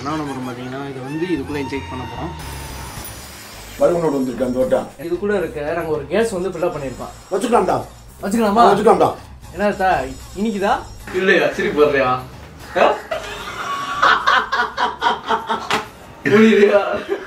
கனவு நம்பர் பார்த்தீங்கன்னா இது வந்து இதுக்குள்ளே இன்ஜெக்ட் பண்ண போகிறோம் பலூனோட வந்திருக்கு அந்த ஓட்டம் இதுக்குள்ளே இருக்க நாங்கள் ஒரு கேஸ் வந்து ஃபில்அப் பண்ணியிருக்கோம் வச்சுக்கலாம்டா வச்சுக்கலாமா வச்சுக்கலாம்டா என்ன தா இனிக்குதா இல்லையா சிரிப்பு வர்றியா புரியுதுயா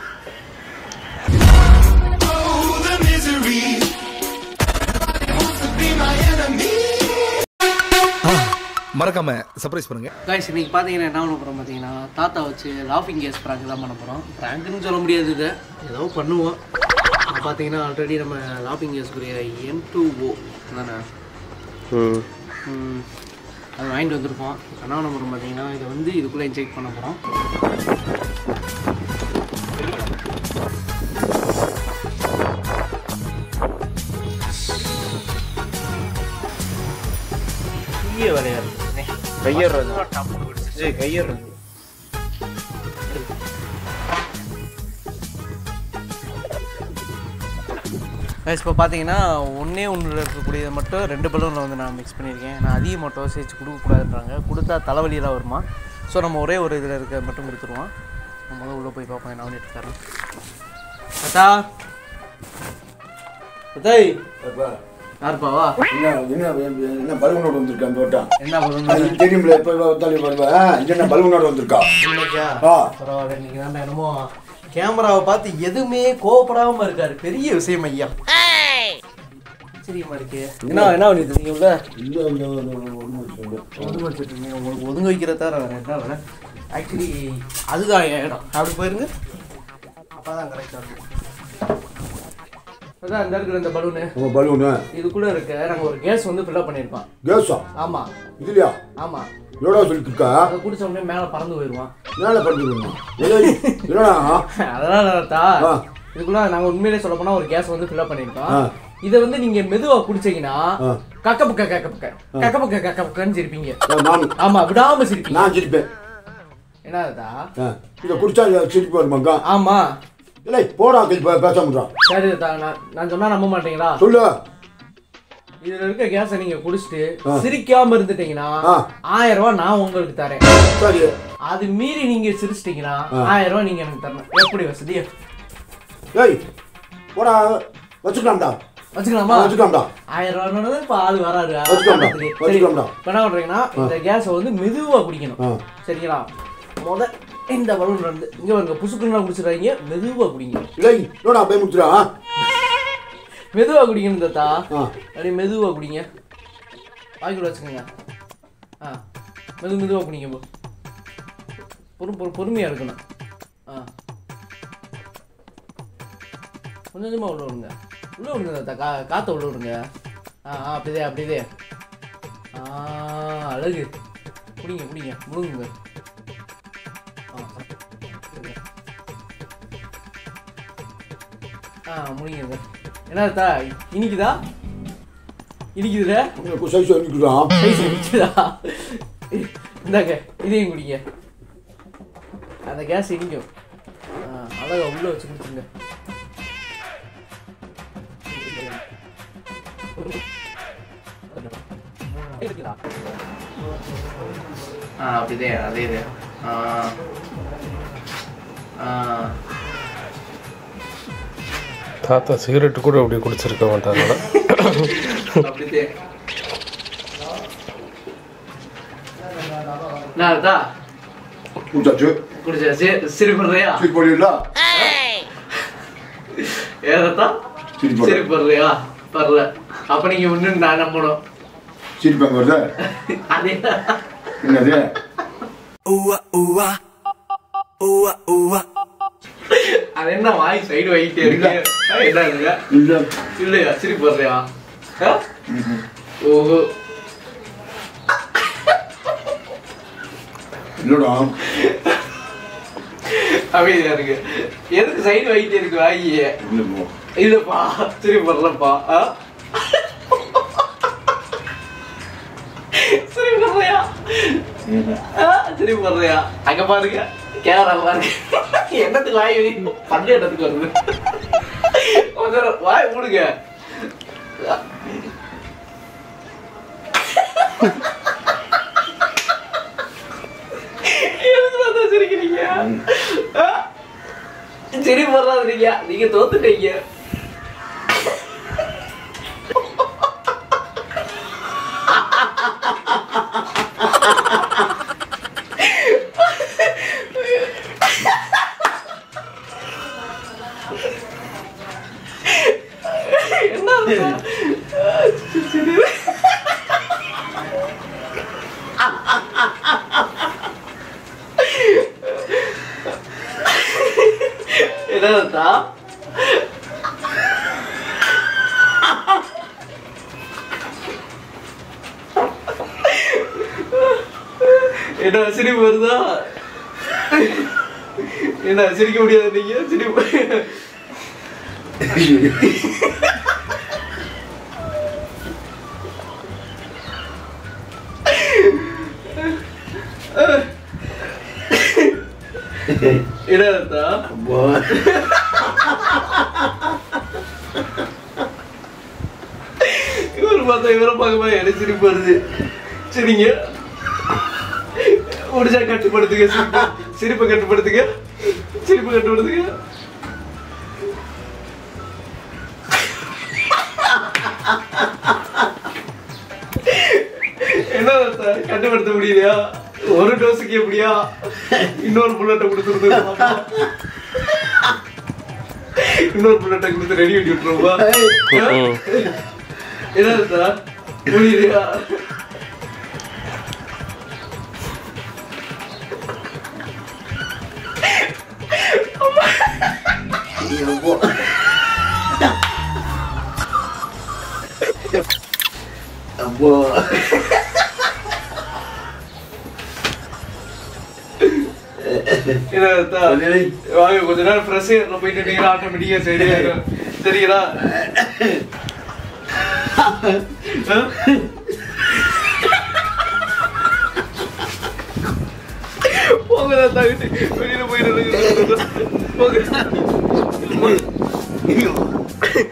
மறக்காம சர்ப்ரைஸ் பண்ணுங்க காய்ஸ் இன்னைக்கு பார்த்தீங்கன்னா என்ன பண்ண போகிறோம் பார்த்தீங்கன்னா தாத்தா வச்சு லாஃபிங் கேஸ் ப்ராங்க் தான் பண்ண போகிறோம் ப்ராங்க்னு சொல்ல முடியாது இதை ஏதோ பண்ணுவோம் இப்போ பார்த்தீங்கன்னா ஆல்ரெடி நம்ம லாஃபிங் கேஸ்க்குரிய எம் டூ ஓ தானே ம், அது வாங்கிட்டு வந்திருக்கோம் கனவு நம்பர் பார்த்தீங்கன்னா இதை வந்து இதுக்குள்ளே இன்ஜெக்ட் பண்ண போகிறோம் தீய விளையாடு கையேறது ஏய் கையேறது கைஸ் இப்போ பார்த்தீங்கன்னா ஒன்றே ஒன்றில் இருக்கக்கூடியதை மட்டும் ரெண்டு பலூனில் வந்து நான் மிக்ஸ் பண்ணியிருக்கேன் நான் அதிகம் மட்டும் சேர்த்து கொடுக்கக்கூடாதுன்றாங்க கொடுத்தா தலைவலியெல்லாம் வருமா ஸோ நம்ம ஒரே ஒரு இதில் இருக்க மட்டும் கொடுத்துருவோம் நம்ம முதல்ல உள்ளே போய் பார்ப்போம் என்ன பண்ணிட்டு இருக்காரு அத்தா அத்தாய் யாருப்பாவா என்ன என்ன என்ன பலூனோட வந்திருக்கு அந்த ஓட்டம் என்ன பலூன் தெரியுமில்ல எப்போ பார்த்தாலும் வருவேன் இது என்ன பலூனோட வந்திருக்கா இல்லையா ஆ பரவாயில்ல இன்னைக்கு தான் என்னமோ கேமராவை பார்த்து எதுவுமே கோவப்படாம இருக்காரு பெரிய விஷயம் ஐயா சரிம்மா இருக்கு என்ன என்ன பண்ணிட்டு இருக்கீங்க உள்ள இல்லை இல்லை ஒன்று சொல்லு ஒதுங்க வச்சுருக்கீங்க உங்களுக்கு ஒதுங்க வைக்கிற தவிர வேற என்ன வேலை ஆக்சுவலி அதுதான் என் இடம் அப்படி போயிருங்க அப்போ தான் கரெக்டாக இருக்கும் அதான் இந்த இருக்கிற இந்த பலூனு உங்கள் பலூனு இதுக்குள்ளே இருக்க நாங்கள் ஒரு கேஸ் வந்து ஃபில்அப் பண்ணியிருக்கோம் கேஸா ஆமாம் இதுலையா ஆமாம் எவ்வளோ சொல்லிட்டு அதை குடிச்ச உடனே மேலே பறந்து போயிடுவான் மேலே பண்ணிக்கணும் என்னடா அதனால தா ஆ. இதுக்குள்ள நாங்க உண்மையிலே சொல்ல போனா ஒரு கேஸ் வந்து ஃபில்அப் பண்ணிருக்கோம் ஆ. இதை வந்து நீங்க மெதுவா குடிச்சீங்கன்னா ஆ. கக்க புக்க கக்க புக்க கக்க புக்க கக்க புக்கன்னு சிரிப்பீங்க நான் ஆமா விடாம சிரிப்பீங்க நான் சிரிப்பேன் என்னதா ஆ, இதை குடிச்சா சிரிப்பு வருமாக்கா ஆமா இல்லை போடா இப்போ பேச முடியான் சரி தா நான் நான் சொன்னா நம்ப மாட்டீங்களா சொல்லு இதுல இருக்க கேஸை நீங்க குடிச்சிட்டு சிரிக்காம இருந்துட்டீங்கன்னா ஆ. ஆயிரம் ரூபாய் நான் உங்களுக்கு தரேன் சரி அது மீறி நீங்க சிரிச்சிட்டீங்கன்னா ஆயிரம் ரூபாய் நீங்க எனக்கு தரணும் எப்படி வசதி ஏய் போடா வச்சுக்கலாம்டா வச்சுக்கலாமா வச்சுக்கலாம்டா ஆயிரம் ரூபாய் இப்ப ஆள் வராது வச்சுக்கலாம்டா, சரி வச்சுக்கலாம்டா. இப்ப என்ன பண்றீங்கன்னா இந்த கேஸை வந்து மெதுவா குடிக்கணும் ஆ சரிங்களா முத இந்த பலூன் இருந்து இங்க வருங்க புசுக்குன்னா குடிச்சிடாதீங்க மெதுவா குடிங்க இல்லை என்னடா போய் முடிச்சுடா மெதுவா குடிக்கணும் தாத்தா ஆ அப்படியே மெதுவா குடிங்க வாய்க்குள்ள வச்சுக்கோங்க ஆ மெது மெதுவா குடிங்க போ பொறு பொறு பொறுமையா இருக்கணும் ஆ கொஞ்சம் கொஞ்சமா உள்ள விடுங்க உள்ள விடுங்க தாத்தா கா காற்ற உள்ள விடுங்க ஆ ஆ அப்படிதே அப்படிதே ஆ அழகு குடிங்க குடிங்க முழுங்குங்க ஆ குடிங்க. ஆ முடிங்க என்ன தா இனிக்குதா இனிக்குதுல உனக்கு சைஸ் அனுப்பிக்கிறான் சைஸ் இனிக்குதா இந்தாங்க இதையும் குடிங்க அந்த கேஸ் இனிக்கும் ஆ, அழகா உள்ள வச்சு குடிச்சுங்க ஆ அப்படிதே அதே இது ஆ ஆ தாத்தா சிகரெட்டு கூட அப்படி குடிச்சிருக்க மாட்டாங்களா அப்படிதே நான் தான் குடிச்சாச்சு குடிச்சாச்சு சிரிப்படுறியா சரி போடல ஏதா சரி போடு. சிரிப்படுறியா பரல அப்ப நீங்க ஒண்ணு நான் நம்பணும் சிரிப்பாங்க வருது அதே என்னது அது என்ன வாய் சைடு வைக்கிட்டே இருக்கு ஆ, என்ன இல்லையா இல்லை இல்லையா சிரிப்படுறியா ஆ? ஓஹோ இல்லடா அமைதியா இருக்கு எதுக்கு சைடு வைக்கிட்டே இருக்கு வாங்கியே இல்லைப்போ இல்லப்பா சிரிப்படலப்பா ஆ? சிரிப்படுறியா ஆ, சிரிப்படுறியா அங்க பாருங்க கேமரா பாருங்க என்னத்துக்கு வாய் வை? பண்டு என்னத்துக்கு வருது கொஞ்சம் வாய் மூடுங்க எதுக்கு தாத்தா சிரிக்கிறீங்க சரி போடுறாதீங்க நீங்க தோத்துட்டீங்க என்னதா என்ன சிரிப்பு வருதா என்ன சிரிக்க முடியாது நீங்க சிரிப்பு என்னதா இவர் பார்த்தா இவரை பார்க்கும்போது எனக்கு சிரிப்பு வருது சரிங்க முடிஞ்சா கட்டுப்படுத்துங்க சிரிப்பு சிரிப்பை கட்டுப்படுத்துங்க சிரிப்பு கட்டுப்படுத்துங்க என்ன அர்த்தம்? கட்டுப்படுத்த முடியலையா ஒரு டோஸுக்கு எப்படியா இன்னொரு புல்லட்டை கொடுத்துருந்தோம் இன்னொரு புல்லட்டை கொடுத்து ரெடி பண்ணி விட்டுருவா என்ன அர்த்தம்? புரியலையா என்ன அர்த்தம்? வாங்க கொஞ்ச நேரம் ஃப்ரெஷ் ஏர்ல போயிட்டு நீங்க ஆட்டோமேட்டிக்கா சரியாயிரும் சரிங்களா ஆ? போங்க தாங்கிட்டு வெளியில போயிட்டு போங்க